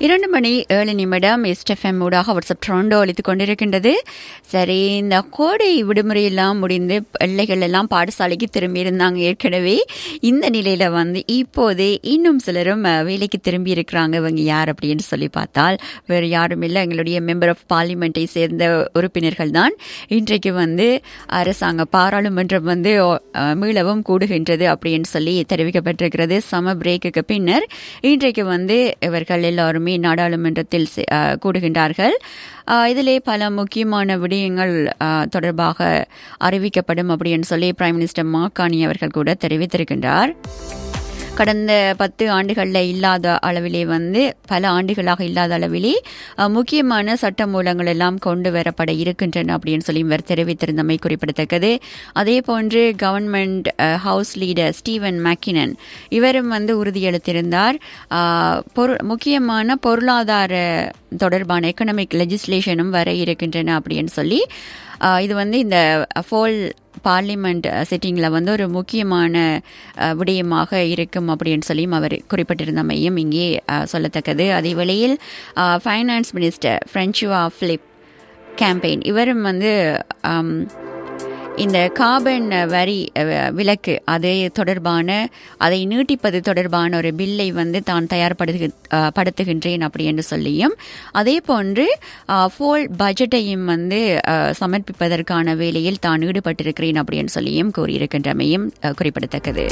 இரண்டு மணி ஏழு நிமிடம் எஸ்டெஃப்எம் ஊடாக வாட்ஸ்அப் ட்ரோண்டோ அளித்துக் கொண்டிருக்கின்றது சரி இந்த கோடை விடுமுறையெல்லாம் முடிந்து பிள்ளைகள் எல்லாம் பாடசாலைக்கு திரும்பி இருந்தாங்க ஏற்கனவே இந்த நிலையில வந்து இப்போதே இன்னும் சிலரும் அஹ், வேலைக்கு திரும்பி இருக்கிறாங்க இவங்க யார் அப்படின்னு சொல்லி பார்த்தால் வேறு யாரும் இல்லை எங்களுடைய மெம்பர் ஆஃப் பார்லிமெண்ட்டை சேர்ந்த உறுப்பினர்கள் தான் இன்றைக்கு வந்து அரசாங்க பாராளுமன்றம் வந்து அஹ், மீளவும் கூடுகின்றது அப்படின்னு சொல்லி தெரிவிக்கப்பட்டிருக்கிறது சம பிரேக்குக்கு பின்னர் இன்றைக்கு வந்து இவர்கள் எல்லாருமே நாடாளுமன்றத்தில் சே- அஹ், கூடுகின்றார்கள் அஹ், இதிலே பல முக்கியமான விடயங்கள் அஹ், தொடர்பாக அறிவிக்கப்படும் அப்படின்னு சொல்லி பிரைம் மினிஸ்டர் மாக்கானி அவர்கள் கூட தெரிவித்திருக்கின்றார் கடந்த பத்து ஆண்டுகளில் இல்லாத அளவிலே வந்து பல ஆண்டுகளாக இல்லாத அளவிலே அஹ், முக்கியமான சட்ட மூலங்கள் எல்லாம் கொண்டு வரப்பட இருக்கின்றன அப்படின்னு சொல்லி இவர் தெரிவித்திருந்தமை குறிப்பிடத்தக்கது அதே போன்று government uh, house leader Steven MacKinnon இவரும் வந்து உறுதியளித்திருந்தார் அஹ், பொரு- முக்கியமான பொருளாதார தொடர்பான எக்கனாமிக் லெஜிஸ்லேஷனும் வர இருக்கின்றன அப்படின்னு சொல்லி அஹ், இது வந்து இந்த ஃபோல் பார்லிமெண்ட் சிட்டிங்கில் வந்து ஒரு முக்கியமான அஹ், விடயமாக இருக்கும் அப்படின்னு சொல்லியும் அவர் குறிப்பிட்டிருந்தமையும் இங்கே அஹ், சொல்லத்தக்கது அதே வேளையில் finance minister François Philippe Champagne இவரும் வந்து ஆம், இந்த கார்பன் வரி அஹ், விலக்கு அதை தொடர்பான அதை நீட்டிப்பது தொடர்பான ஒரு பில்லை வந்து தான் தயார்படுத்து அஹ், படுத்துகின்றேன் அப்படி என்று சொல்லியும் அதே போன்று ஃபோல் பட்ஜெட்டையும் வந்து அஹ், சமர்ப்பிப்பதற்கான வேலையில் தான் ஈடுபட்டிருக்கிறேன் அப்படின்னு சொல்லியும் கூறியிருக்கின்றமையும் அஹ், குறிப்பிடத்தக்கது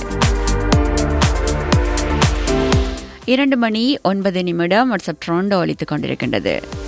இரண்டு மணி ஒன்பது நிமிடம் வாட்ஸ்அப் ட்ரோண்டோ அளித்துக் கொண்டிருக்கின்றது